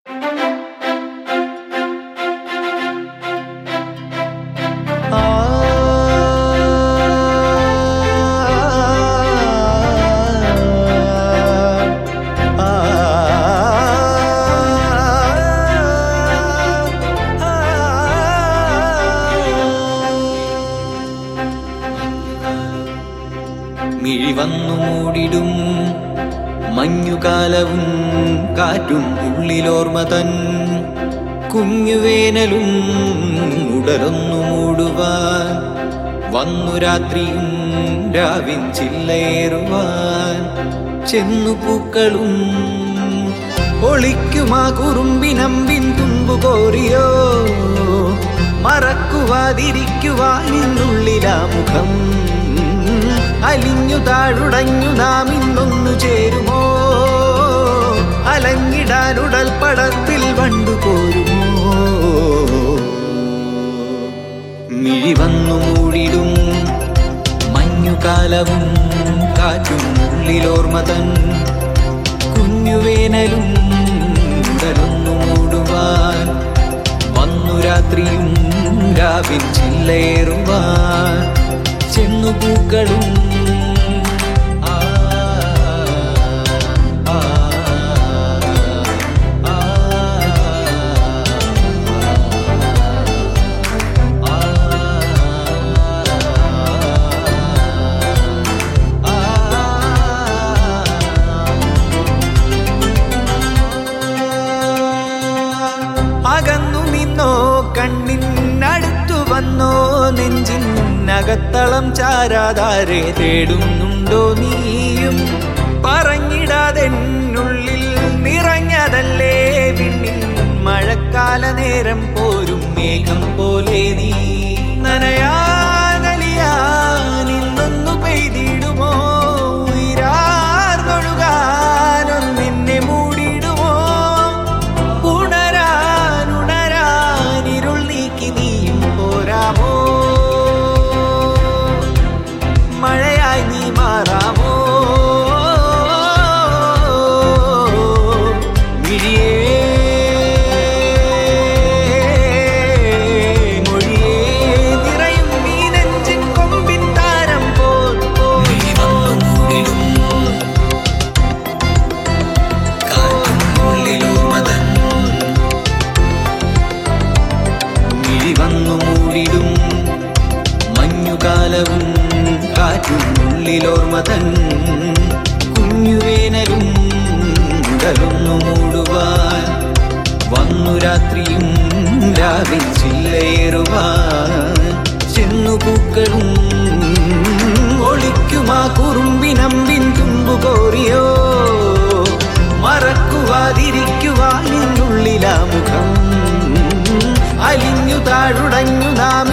മിഴി വന്നു മൂടിടും മഞ്ഞുകാലവും കാറ്റും ഉള്ളിലോർമ തൻ കുഞ്ഞുവേനലും ഉടലൊന്നു മൂടുവാൻ വന്നു രാത്രിയും രാവിൻ ചില്ലേറുവാൻ ചെന്നു പൂക്കളും ഒളിക്കുമാ കുറുമ്പിനമ്പിൻ തുമ്പു കോറിയോ മറക്കുവാതിരിക്കുവാനിന്നുള്ളിലാ മുഖം അലിഞ്ഞു താഴുടഞ്ഞു നാം ഇന്നൊന്നു ചേരുമോ അലങ്ങിടാനുടൽ പടത്തിൽ വണ്ടു പോരുമോ മിഴി വന്നു മൂടിടും മഞ്ഞുകാലവും കാറ്റും ഉള്ളിലോർമ തൻ കുഞ്ഞുവേനലും ഉടലൊന്നു മൂടുവാൻ വന്നു രാത്രിയും രാവിൽ ചില്ലേറുവാൻ ചെന്നു പൂക്കളും ആ, ആ, ആ, അകന്നു നിന്നോ കണ്ണിനടുത്തു വന്നോ നെഞ്ചിനകത്തളം ചാരാതാരെ തേടുന്നുണ്ടോ നീയും പറഞ്ഞിടാതെന്നുള്ളിൽ നിറഞ്ഞതല്ലേ വിണ്ണിൽ മഴക്കാല നേരം പോരും മേഘം പോലെ നീ നനയാനലിയാൻ ഇന്നൊന്നു പെയ്തിടുമോ ഉയരാർന്നൊഴുകാനൊന്നിന്നെ മൂടിടുമോ ഉണരാൻ ഉണരാൻ ഇരുൾ നീക്കി നീയും പോരാമോ മഴയായി നീ മാറാമോ മിഴിയേ മൊഴിയേ നിറയും നീ നെഞ്ചിൻ കൊമ്പിൻ താരം പോൽ പോൽ മിഴി വന്നു മൂടിടും മഞ്ഞുകാലവും കാറ്റും ഉള്ളിലോർമ തൻ കുഞ്ഞുവേനലും ഉടലൊന്നു മൂടുവാൻ വന്നു രാത്രിയും രാവിൽ ചില്ലേറുവാൻ ചെന്നു പൂക്കളും ഒളിക്കുമാ കുറുമ്പിനമ്പിൻ തുമ്പു കോറിയോ മറക്കുവാതിരിക്കുവാനിന്നുള്ളിലാ മുഖം അലിഞ്ഞു താഴുടഞ്ഞു നാം